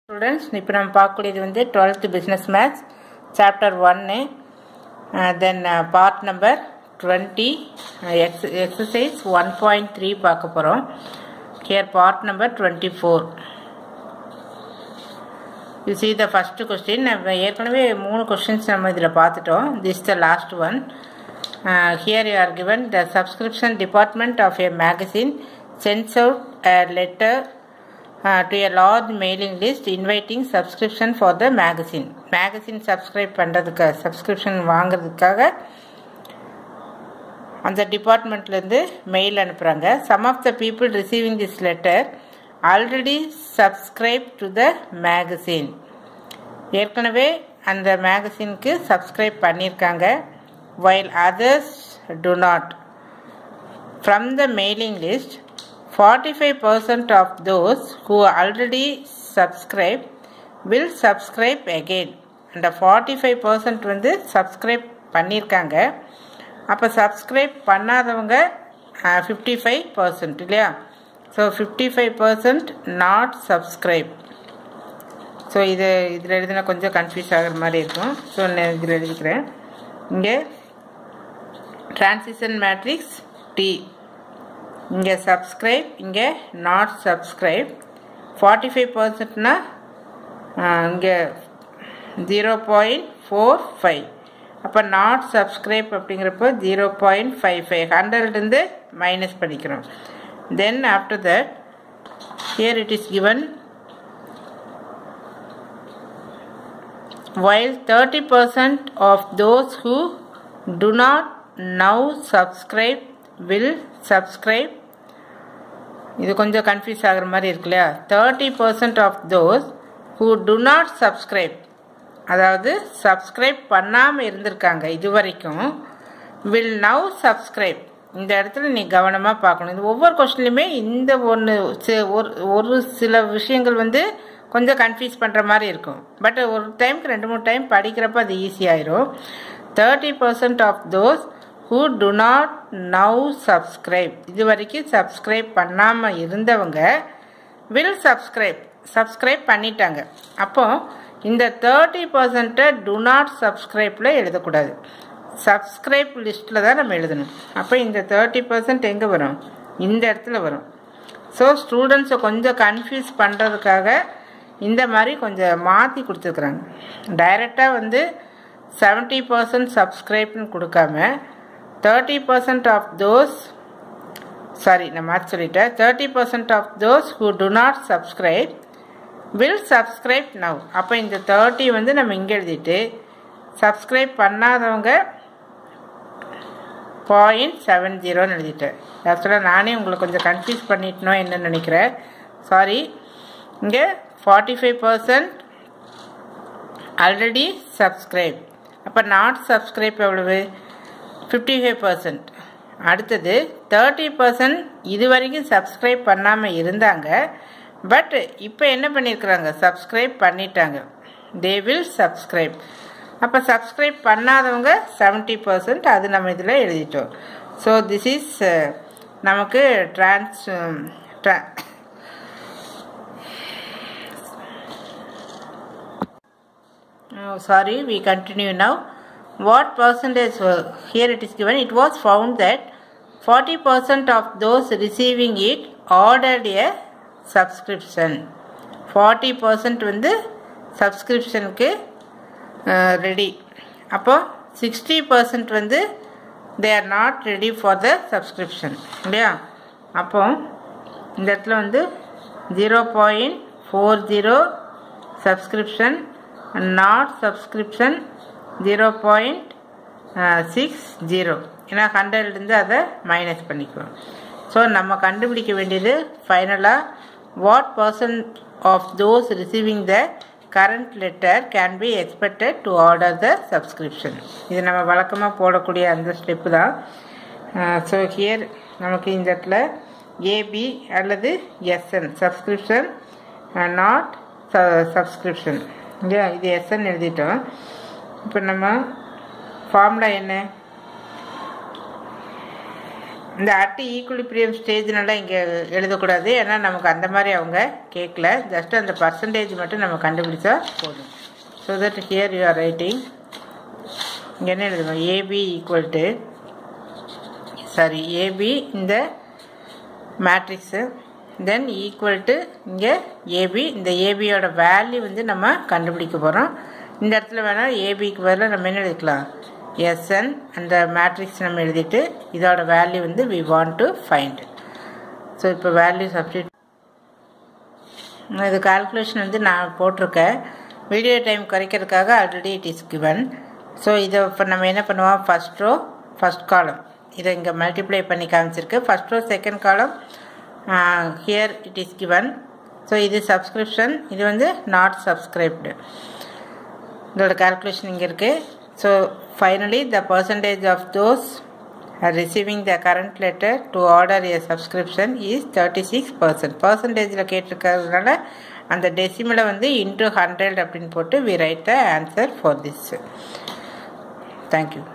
students இப்போ நம்ம பார்க்கக்கூடியது வந்து டுவெல்த்து பிஸ்னஸ் மேத்ஸ் சாப்டர் ஒன்னு then part number twenty ex exercise one point three பார்க்க போகிறோம் here part number twenty four you see the first question நம்ம ஏற்கனவே மூணு கொஸ்டின்ஸ் நம்ம இதில் பார்த்துட்டோம் this the last one here you are given the subscription department of a magazine sends out a லெட்டர் uh, to a large mailing list inviting subscription for the magazine magazine subscribe பண்ணுறதுக்கு subscription வாங்குறதுக்காக அந்த டிபார்ட்மெண்ட்லேருந்து mail அனுப்புகிறாங்க some of the people receiving this letter already subscribe to the magazine ஏற்கனவே அந்த மேகசினுக்கு subscribe பண்ணியிருக்காங்க while others do not from the mailing list 45% of those who already subscribe will subscribe again அந்த 45% வந்து சப்ஸ்கிரைப் பண்ணியிருக்காங்க அப்போ subscribe பண்ணாதவங்க fifty five percent இல்லையா so fifty five percent not subscribe so இது இதில் எழுதினா கொஞ்சம் கன்ஃபியூஸ் ஆகிற மாதிரி இருக்கும் ஸோ நான் இதில் எழுதிக்கிறேன் இங்கே டிரான்சிஷன் மேட்ரிக்ஸ் டி இங்கே சப்ஸ்கிரைப் இங்கே நாட் சப்ஸ்கிரைப் ஃபார்ட்டி ஃபைவ் பர்சன்ட்னா இங்கே ஜீரோ பாயிண்ட் ஃபோர் ஃபைவ் அப்போ நாட் சப்ஸ்கிரைப் அப்படிங்கிறப்போ ஜீரோ பாயிண்ட் ஃபைவ் ஃபைவ் ஹண்ட்ரட்லேருந்து மைனஸ் பண்ணிக்கிறோம் then after that here it is given while 30% of those who do not now subscribe will subscribe இது கொஞ்சம் confuse ஆகிற மாதிரி இருக்கு இல்லையா thirty percent of those who do not subscribe அதாவது subscribe பண்ணாமல் இருந்திருக்காங்க இது வரைக்கும் வில் நவ் சப்ஸ்கிரைப் இந்த இடத்துல நீ கவனமாக பார்க்கணும் இது ஒவ்வொரு கொஸ்டின்லையுமே இந்த ஒன்று ஒரு ஒரு சில விஷயங்கள் வந்து கொஞ்சம் கன்ஃபியூஸ் பண்ணுற மாதிரி இருக்கும் பட் ஒரு டைமுக்கு ரெண்டு மூணு டைம் படிக்கிறப்ப அது ஈஸியாயிரும் thirty percent of those who do not now subscribe இது வரைக்கும் சப்ஸ்கிரைப் பண்ணாமல் இருந்தவங்க வில் சப்ஸ்கிரைப் சப்ஸ்கிரைப் பண்ணிட்டாங்க அப்போ இந்த தேர்ட்டி பர்சன்ட்டை டு நாட் சப்ஸ்கிரைப்பில் எழுதக்கூடாது சப்ஸ்கிரைப் லிஸ்ட்டில் தான் நம்ம எழுதணும் அப்போ இந்த தேர்ட்டி பர்சன்ட் எங்கே வரும் இந்த இடத்துல வரும் ஸோ ஸ்டூடெண்ட்ஸை கொஞ்சம் கன்ஃபியூஸ் பண்ணுறதுக்காக இந்த மாதிரி கொஞ்சம் மாற்றி கொடுத்துருக்குறாங்க டைரெக்டாக வந்து செவன்ட்டி பர்சன்ட் சப்ஸ்கிரைப்னு கொடுக்காம thirty percent of those sorry நான் மாற்றி சொல்லிட்டேன் thirty percent of those who do not subscribe will subscribe now அப்போ இந்த தேர்ட்டி வந்து நம்ம இங்கே எழுதிட்டு சப்ஸ்கிரைப் பண்ணாதவங்க பாயிண்ட் செவன் ஜீரோன்னு எழுதிட்டேன் ஆக்சுவலாக நானே உங்களை கொஞ்சம் கன்ஃபியூஸ் பண்ணிட்டனோ என்னன்னு நினைக்கிறேன் சாரி இங்கே forty five percent already subscribe அப்போ நாட் சப்ஸ்கிரைப் எவ்வளவு ஃபிஃப்டி ஃபைவ் பர்சன்ட் அடுத்தது தேர்ட்டி பர்சன்ட் இது வரைக்கும் சப்ஸ்கிரைப் பண்ணாமல் இருந்தாங்க பட் இப்போ என்ன பண்ணியிருக்கிறாங்க சப்ஸ்கிரைப் பண்ணிட்டாங்க தே வில் சப்ஸ்கிரைப் அப்போ சப்ஸ்கிரைப் பண்ணாதவங்க செவன்ட்டி பர்சன்ட் அது நம்ம இதில் எழுதிட்டோம் ஸோ திஸ் இஸ் நமக்கு trans tra sorry we continue now what percentage uh, here it is given it was found that 40% of those receiving it ordered a subscription 40% வந்து சப்ஸ்கிரிப்ஷனுக்கு ready அப்போ sixty percent வந்து they are not ready for the subscription இல்லையா அப்போ இந்த இடத்துல வந்து zero point four zero subscription not subscription zero point six zero ஏன்னா ஹண்ட்ரட்லேருந்து அதை மைனஸ் பண்ணிக்குவோம் ஸோ நம்ம கண்டுபிடிக்க வேண்டியது ஃபைனலாக what percent of those receiving the current letter can be expected to order the subscription இது நம்ம வழக்கமாக போடக்கூடிய அந்த ஸ்டெப்பு தான் ஸோ ஹியர் நமக்கு இந்த இடத்துல ஏபி அல்லது எஸ்என் சப்ஸ்கிரிப்ஷன் நாட் சப்ஸ்கிரிப்ஷன் இல்லையா இது எஸ்என் எழுதிட்டோம் இப்போ நம்ம ஃபார்முலா என்ன இந்த அட்டு ஈக்குலிபிரியம் ஸ்டேஜ்னால இங்கே எழுதக்கூடாது ஏன்னா நமக்கு அந்த மாதிரி அவங்க கேட்கல ஜஸ்ட் அந்த பர்சன்டேஜ் மட்டும் நம்ம கண்டுபிடிச்சா போதும் so that here you are writing இங்கே என்ன எழுதுவோம் AB equal to sorry AB இந்த மேட்ரிக்ஸு தென் ஈக்குவல் டு இங்கே ஏபி இந்த ஏபியோட வேல்யூ வந்து நம்ம கண்டுபிடிக்க போகிறோம் இந்த இடத்துல வேணால் ஏபிக்கு பதிலாக நம்ம என்ன எழுதிக்கலாம் எஸ்என் அந்த மேட்ரிக்ஸ் நம்ம எழுதிட்டு இதோட வேல்யூ வந்து we want to find so இப்போ வேல்யூ சப்ஸ்டியூட் இது கால்குலேஷன் வந்து நான் போட்டிருக்கேன் வீடியோ டைம் குறைக்கிறதுக்காக already it is given so இதை இப்போ நம்ம என்ன பண்ணுவோம் ஃபஸ்ட் ரோ ஃபஸ்ட் காலம் இதை இங்கே மல்டிப்ளை பண்ணி காமிச்சிருக்கு first row second column here it is given so இது சப்ஸ்கிரிப்ஷன் இது வந்து நாட் சப்ஸ்கிரைப்டு இதோட கால்குலேஷன் இங்கே இருக்குது so finally the percentage of those receiving the current letter to order a subscription is thirty six percent பர்சன்டேஜில் கேட்டிருக்கிறதுனால அந்த டெசிமலை வந்து இன்டூ ஹண்ட்ரட் அப்படின்னு போட்டு we write the answer for this thank you